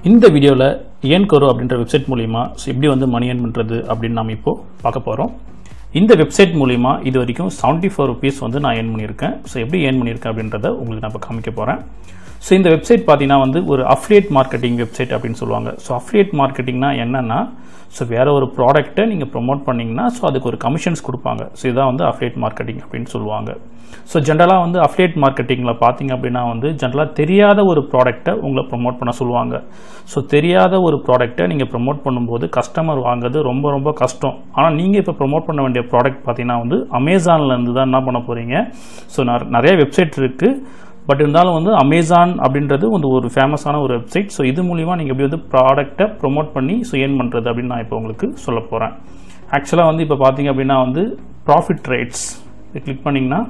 இந்த வீடியோவில் ஏன் கரோ அப்படின்ற வெப்சைட் மூலிமா ஸோ எப்படி வந்து மணி ஏர்ன் பண்ணுறது அப்படின்னு நாம் இப்போ பார்க்க போகிறோம் இந்த வெப்சைட் மூலிமா இது வரைக்கும் செவன்ட்டி ஃபோர் ருபீஸ் வந்து நான் ஏர்ன் பண்ணியிருக்கேன் ஸோ எப்படி ஏர்ன் பண்ணியிருக்கேன் அப்படின்றத உங்களுக்கு நான் இப்போ காமிக்க போகிறேன் ஸோ இந்த வெப்சைட் பார்த்தீங்கன்னா வந்து ஒரு அஃப்லியேட் மார்க்கெட்டிங் வெப்சைட் அப்படின்னு சொல்லுவாங்க ஸோ அஃப்லியேட் மார்க்கெட்டிங்னா என்னன்னா ஸோ வேற ஒரு ப்ராடக்ட்டை நீங்கள் ப்ரொமோட் பண்ணீங்கன்னா ஸோ அதுக்கு ஒரு கமிஷன்ஸ் கொடுப்பாங்க ஸோ இதுதான் வந்து அஃப்லியேட் மார்க்கெட்டிங் அப்படின்னு சொல்லுவாங்க ஸோ ஜென்ரலாக வந்து அஃப்லியேட் மார்க்கெட்டிங்கில் பார்த்தீங்க அப்படின்னா வந்து ஜென்ரலாக தெரியாத ஒரு ப்ராடக்ட்டை உங்களை ப்ரொமோட் பண்ண சொல்லுவாங்க ஸோ தெரியாத ஒரு ப்ராடக்ட்டை நீங்கள் ப்ரொமோட் பண்ணும்போது கஸ்டமர் வாங்குறது ரொம்ப ரொம்ப கஷ்டம் ஆனால் நீங்கள் இப்போ ப்ரொமோட் பண்ண வேண்டிய ப்ராடக்ட் பார்த்தீங்கன்னா வந்து அமேசான்லேருந்து தான் என்ன பண்ண போகிறீங்க ஸோ நிறைய வெப்சைட் இருக்குது பட் இருந்தாலும் வந்து அமேசான் அப்படின்றது வந்து ஒரு ஃபேமஸான ஒரு வெப்சைட் ஸோ இது மூலிமா நீங்கள் எப்படி வந்து ப்ராடக்ட்டை ப்ரொமோட் பண்ணி ஸோ ஏர்ன் பண்ணுறது அப்படின்னு நான் இப்போ உங்களுக்கு சொல்ல போகிறேன் ஆக்சுவலாக வந்து இப்போ பார்த்தீங்க அப்படின்னா வந்து ப்ராஃபிட் ரேட்ஸ் இது கிளிக் பண்ணிங்கன்னா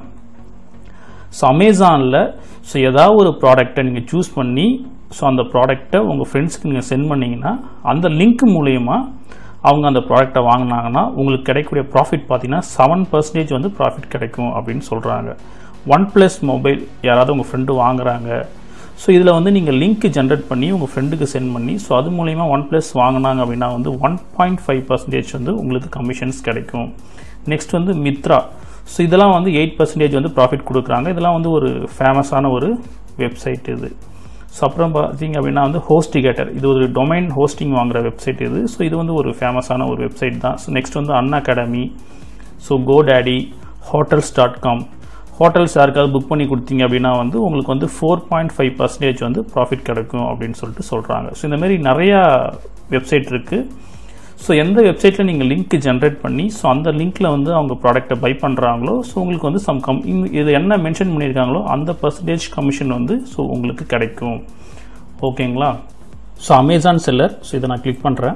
ஸோ அமேசானில் ஸோ ஏதாவது ஒரு ப்ராடக்டை நீங்கள் சூஸ் பண்ணி ஸோ அந்த ப்ராடக்டை உங்கள் ஃப்ரெண்ட்ஸ்க்கு நீங்கள் சென்ட் பண்ணிங்கன்னா அந்த லிங்க் மூலயமா அவங்க அந்த ப்ராடக்டை வாங்கினாங்கன்னா உங்களுக்கு கிடைக்கக்கூடிய ப்ராஃபிட் பார்த்தீங்கன்னா செவன் பர்சன்டேஜ் வந்து ப்ராஃபிட் கிடைக்கும் அப்படின்னு சொல்கிறாங்க ஒன் ப்ளஸ் மொபைல் யாராவது உங்கள் ஃப்ரெண்டு வாங்குறாங்க ஸோ இதில் வந்து நீங்கள் லிங்க் ஜென்ரேட் பண்ணி உங்கள் ஃப்ரெண்டுக்கு சென்ட் பண்ணி ஸோ அது மூலயமா ஒன் ப்ளஸ் வாங்கினாங்க அப்படின்னா வந்து ஒன் பாயிண்ட் ஃபைவ் பர்சன்டேஜ் வந்து உங்களுக்கு கமிஷன்ஸ் கிடைக்கும் நெக்ஸ்ட் வந்து மித்ரா ஸோ இதெல்லாம் வந்து எயிட் பர்சன்டேஜ் வந்து ப்ராஃபிட் கொடுக்குறாங்க இதெல்லாம் வந்து ஒரு ஃபேமஸான ஒரு வெப்சைட் இது ஸோ அப்புறம் பார்த்தீங்க அப்படின்னா வந்து ஹோஸ்டிகேட்டர் இது ஒரு டொமைன் ஹோஸ்டிங் வாங்குற வெப்சைட் இது ஸோ இது வந்து ஒரு ஃபேமஸான ஒரு வெப்சைட் தான் ஸோ நெக்ஸ்ட் வந்து Unacademy so GoDaddy hotels dot com hotels யாருக்காவது புக் பண்ணி கொடுத்தீங்க அப்படின்னா வந்து உங்களுக்கு வந்து ஃபோர் பாயிண்ட் ஃபைவ் பர்சன்டேஜ் வந்து ப்ராஃபிட் கிடைக்கும் அப்படின்னு சொல்லிட்டு சொல்கிறாங்க ஸோ இந்த மாதிரி நிறையா வெப்சைட் இருக்குது ஸோ எந்த வெப்சைட்டில் நீங்கள் லிங்க் ஜென்ரேட் பண்ணி ஸோ அந்த லிங்க்கில் வந்து அவங்க ப்ராடக்ட்டை பை பண்ணுறாங்களோ ஸோ உங்களுக்கு வந்து சம் கம் இது என்ன மென்ஷன் பண்ணியிருக்காங்களோ அந்த பர்சன்டேஜ் கமிஷன் வந்து ஸோ உங்களுக்கு கிடைக்கும் ஓகேங்களா ஸோ அமேசான் செல்லர் ஸோ இதை நான் கிளிக் பண்ணுறேன்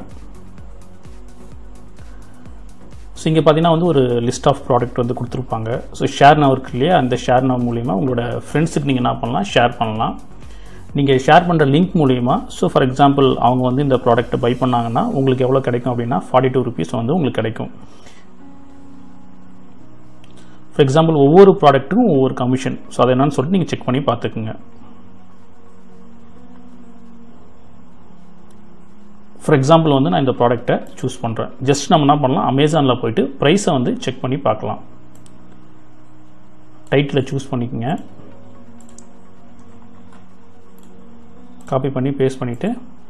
ஸோ இங்கே பார்த்தீங்கன்னா வந்து ஒரு லிஸ்ட் ஆஃப் ப்ராடக்ட் வந்து கொடுத்துருப்பாங்க ஸோ ஷேர் நவ் இருக்கு இல்லையா அந்த ஷேர் நவ் மூலிமா உங்களோட ஃப்ரெண்ட்ஸுக்கு நீங்கள் என்ன பண்ணலாம் ஷேர் பண்ணலாம் நீங்கள் ஷேர் பண்ணுற லிங்க் மூலிமா ஸோ ஃபார் எக்ஸாம்பிள் அவங்க வந்து இந்த ப்ராடக்ட்டை பை பண்ணாங்கன்னா உங்களுக்கு எவ்வளோ கிடைக்கும் அப்படின்னா ஃபார்ட்டி டூ ருபீஸ் வந்து உங்களுக்கு கிடைக்கும் ஃபார் எக்ஸாம்பிள் ஒவ்வொரு ப்ராடக்ட்டுக்கும் ஒவ்வொரு கமிஷன் ஸோ அதை என்னன்னு சொல்லிட்டு நீங்கள் செக் பண்ணி பார்த்துக்குங்க ஃபார் எக்ஸாம்பிள் வந்து நான் இந்த ப்ராடக்ட்டை சூஸ் பண்ணுறேன் ஜஸ்ட் நம்ம என்ன பண்ணலாம் அமேசானில் போயிட்டு ப்ரைஸை வந்து செக் பண்ணி பார்க்கலாம் டைட்டில் சூஸ் பண்ணிக்கோங்க காப்பி பண்ணி பேஸ்ட் பண்ணிவிட்டு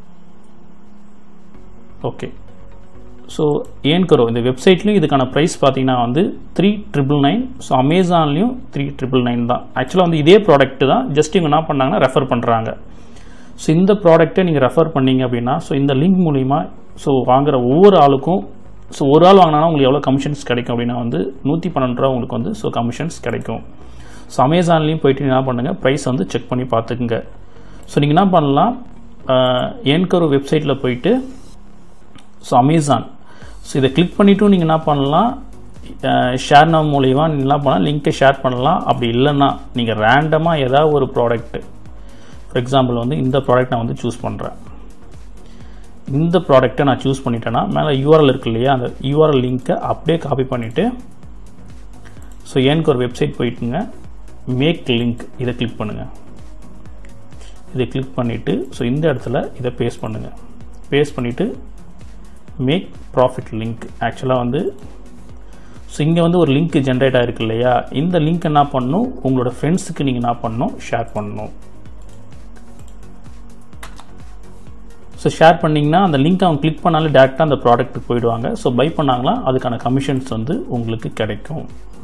ஓகே ஸோ ஏன் கரோ இந்த வெப்சைட்லையும் இதுக்கான ப்ரைஸ் பார்த்தீங்கன்னா வந்து த்ரீ ட்ரிபிள் நைன் ஸோ அமேசான்லேயும் த்ரீ ட்ரிபிள் நைன் தான் ஆக்சுவலாக வந்து இதே ப்ராடக்ட் தான் ஜஸ்ட் இவங்க என்ன பண்ணாங்கன்னா ரெஃபர் பண்ணுறாங்க ஸோ இந்த ப்ராடக்ட்டை நீங்கள் ரெஃபர் பண்ணீங்க அப்படின்னா ஸோ இந்த லிங்க் மூலிமா ஸோ வாங்குற ஒவ்வொரு ஆளுக்கும் ஸோ ஒரு ஆள் வாங்கினா உங்களுக்கு எவ்வளோ கமிஷன்ஸ் கிடைக்கும் அப்படின்னா வந்து நூற்றி பன்னெண்டு ரூபா உங்களுக்கு வந்து ஸோ கமிஷன்ஸ் கிடைக்கும் ஸோ அமேசான்லேயும் போயிட்டு என்ன பண்ணுங்கள் ப்ரைஸ் வந்து செக் பண்ணி பார்த்துக்குங்க ஸோ நீங்கள் என்ன பண்ணலாம் ஏன்கரு வெப்சைட்டில் போயிட்டு ஸோ அமேசான் ஸோ இதை கிளிக் பண்ணிவிட்டும் நீங்கள் என்ன பண்ணலாம் ஷேர் நவ் மூலிமா நீங்கள் என்ன பண்ணலாம் லிங்க்கை ஷேர் பண்ணலாம் அப்படி இல்லைன்னா நீங்கள் ரேண்டமாக ஏதாவது ஒரு ப்ராடக்ட்டு ஃபார் எக்ஸாம்பிள் வந்து இந்த ப்ராடக்ட் நான் வந்து சூஸ் பண்ணுறேன் இந்த ப்ராடக்ட்டை நான் சூஸ் பண்ணிட்டேன்னா மேலே யூஆர்எல் இருக்கு இல்லையா அந்த யூஆர்எல் லிங்க்கை அப்படியே காப்பி பண்ணிவிட்டு ஸோ எனக்கு ஒரு வெப்சைட் போயிட்டுங்க மேக் லிங்க் இதை கிளிக் பண்ணுங்கள் இதை கிளிக் பண்ணிவிட்டு ஸோ இந்த இடத்துல இதை பேஸ்ட் பண்ணுங்கள் பேஸ்ட் பண்ணிவிட்டு மேக் ப்ராஃபிட் லிங்க் ஆக்சுவலாக வந்து ஸோ இங்கே வந்து ஒரு லிங்க் ஜென்ரேட் ஆகிருக்கு இல்லையா இந்த லிங்க் என்ன பண்ணணும் உங்களோட ஃப்ரெண்ட்ஸுக்கு நீங்கள் என்ன பண்ணணும் ஷேர் பண்ணணும் ஸோ ஷேர் பண்ணிங்கன்னா அந்த லிங்க் அவங்க கிளிக் பண்ணாலும் டேரெக்டாக அந்த ப்ராடக்ட்டுக்கு போயிடுவாங்க ஸோ பை பண்ணாங்களா அதுக்கான கமிஷன்ஸ் வந்து உங்களுக்கு கிடைக்கும்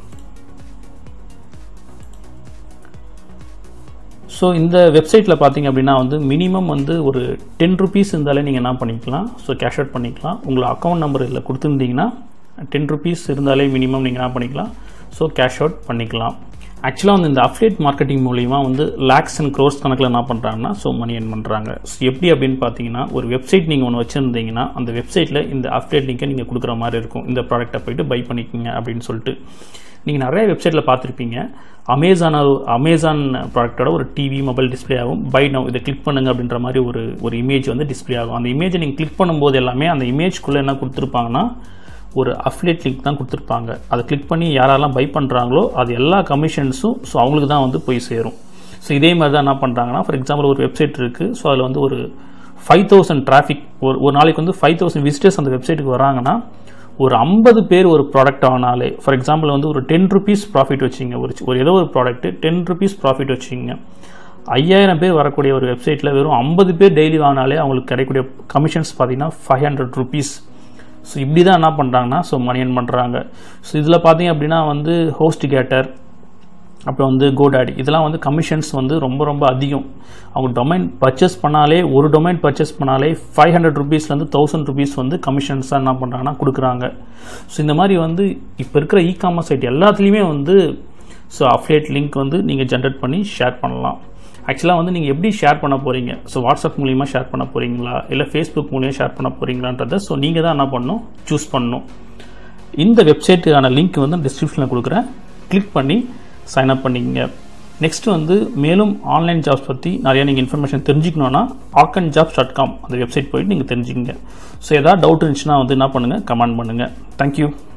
ஸோ இந்த வெப்சைட்டில் பார்த்தீங்க அப்படின்னா வந்து மினிமம் வந்து ஒரு டென் ருபீஸ் இருந்தாலே நீங்கள் என்ன பண்ணிக்கலாம் ஸோ கேஷ் அவுட் பண்ணிக்கலாம் உங்களை அக்கௌண்ட் நம்பர் இதில் கொடுத்துருந்தீங்கன்னா டென் ருபீஸ் இருந்தாலே மினிமம் நீங்கள் என்ன பண்ணிக்கலாம் ஸோ கேஷ் அவுட் பண்ணிக்கலாம் ஆக்சுவலாக வந்து இந்த அஃப்லேட் மார்க்கெட்டிங் மூலிமா வந்து லேக்ஸ் அண்ட் க்ரோர்ஸ் கணக்கில் என்ன பண்ணுறாங்கன்னா ஸோ மணி ஏர்ன் பண்ணுறாங்க ஸோ எப்படி அப்படின்னு பார்த்தீங்கன்னா ஒரு வெப்சைட் நீங்கள் ஒன்று வச்சுருந்தீங்கன்னா அந்த வெப்சைட்டில் இந்த அஃப்லேட் லிங்கை நீங்கள் கொடுக்குற மாதிரி இருக்கும் இந்த ப்ராடக்ட்டை போயிட்டு பை பண்ணிக்கோங்க அப்படின்னு சொல்லிட்டு நீங்கள் நிறைய வெப்சைட்டில் பார்த்துருப்பீங்க அமேசான் அமேசான் ப்ராடக்ட்டோட ஒரு டிவி மொபைல் டிஸ்பிளே ஆகும் பை நவ் இதை கிளிக் பண்ணுங்க அப்படின்ற மாதிரி ஒரு ஒரு இமேஜ் வந்து டிஸ்பிளே ஆகும் அந்த இமேஜை நீங்கள் கிளிக் பண்ணும்போது எல்லாமே அந்த இமேஜ்குள்ளே என்ன கொடுத்துருப்பாங்கன்னா ஒரு அஃப்லேட் லிங்க் தான் கொடுத்துருப்பாங்க அதை கிளிக் பண்ணி யாரெல்லாம் பை பண்ணுறாங்களோ அது எல்லா கமிஷன்ஸும் ஸோ அவங்களுக்கு தான் வந்து போய் சேரும் ஸோ இதே மாதிரி தான் என்ன பண்ணுறாங்கன்னா ஃபார் எக்ஸாம்பிள் ஒரு வெப்சைட் இருக்குது ஸோ அதில் வந்து ஒரு ஃபைவ் தௌசண்ட் டிராஃபிக் ஒரு ஒரு நாளைக்கு வந்து ஃபைவ் தௌசண்ட் விசிட்டர்ஸ் அந்த வெப்சைட்டுக்கு வராங்கன்னா ஒரு ஐம்பது பேர் ஒரு ப்ராடக்ட் ஆனாலே ஃபார் எக்ஸாம்பிள் வந்து ஒரு டென் ருபீஸ் ப்ராஃபிட் வச்சிங்க ஒரு ஒரு ஏதோ ஒரு ப்ராடக்ட் டென் ருபீஸ் ப்ராஃபிட் வச்சிங்க ஐயாயிரம் பேர் வரக்கூடிய ஒரு வெப்சைட்டில் வெறும் ஐம்பது பேர் டெய்லி வாங்கினாலே அவங்களுக்கு கிடைக்கக்கூடிய கமிஷன்ஸ் பார்த்தீங்கன்னா ஃபைவ் ஹண்ட்ரட் ருபீஸ் ஸோ இப்படி தான் என்ன பண்ணுறாங்கன்னா ஸோ மணியன் பண்ணுறாங்க ஸோ இதில் பார்த்தீங்க அப்படின்னா வந்து ஹோஸ்ட் கேட்டர் அப்புறம் வந்து கோடாடி இதெல்லாம் வந்து கமிஷன்ஸ் வந்து ரொம்ப ரொம்ப அதிகம் அவங்க டொமைன் பர்ச்சேஸ் பண்ணாலே ஒரு டொமைன் பர்ச்சேஸ் பண்ணாலே ஃபைவ் ஹண்ட்ரட் ருபீஸ்லேருந்து தௌசண்ட் ருபீஸ் வந்து கமிஷன்ஸாக என்ன பண்ணுறாங்கன்னா கொடுக்குறாங்க ஸோ இந்த மாதிரி வந்து இப்போ இருக்கிற இ காமர்ஸ் சைட் எல்லாத்துலேயுமே வந்து ஸோ அஃப்லேட் லிங்க் வந்து நீங்கள் ஜென்ரேட் பண்ணி ஷேர் பண்ணலாம் ஆக்சுவலாக வந்து நீங்கள் எப்படி ஷேர் பண்ண போகிறீங்க ஸோ வாட்ஸ்அப் மூலியமாக ஷேர் பண்ண போகிறீங்களா இல்லை ஃபேஸ்புக் மூலியமாக ஷேர் பண்ண போகிறீங்களான்றதை ஸோ நீங்கள் தான் என்ன பண்ணணும் சூஸ் பண்ணணும் இந்த வெப்சைட்டுக்கான லிங்க் வந்து டிஸ்கிரிப்ஷனில் கொடுக்குறேன் கிளிக் பண்ணி சைன் அப் பண்ணிக்கங்க நெக்ஸ்ட் வந்து மேலும் ஆன்லைன் ஜாப்ஸ் பற்றி நிறைய நீங்கள் இன்ஃபர்மேஷன் தெரிஞ்சுக்கணுன்னா ஆக்கன் ஜாப்ஸ் டாட் காம் அந்த வெப்சைட் போயிட்டு நீங்கள் தெரிஞ்சுக்கங்க ஸோ ஏதாவது டவுட் இருந்துச்சுன்னா வந்து என்ன பண்ணுங்கள் கமெண்ட் பண்ணுங்கள் தேங்க்யூ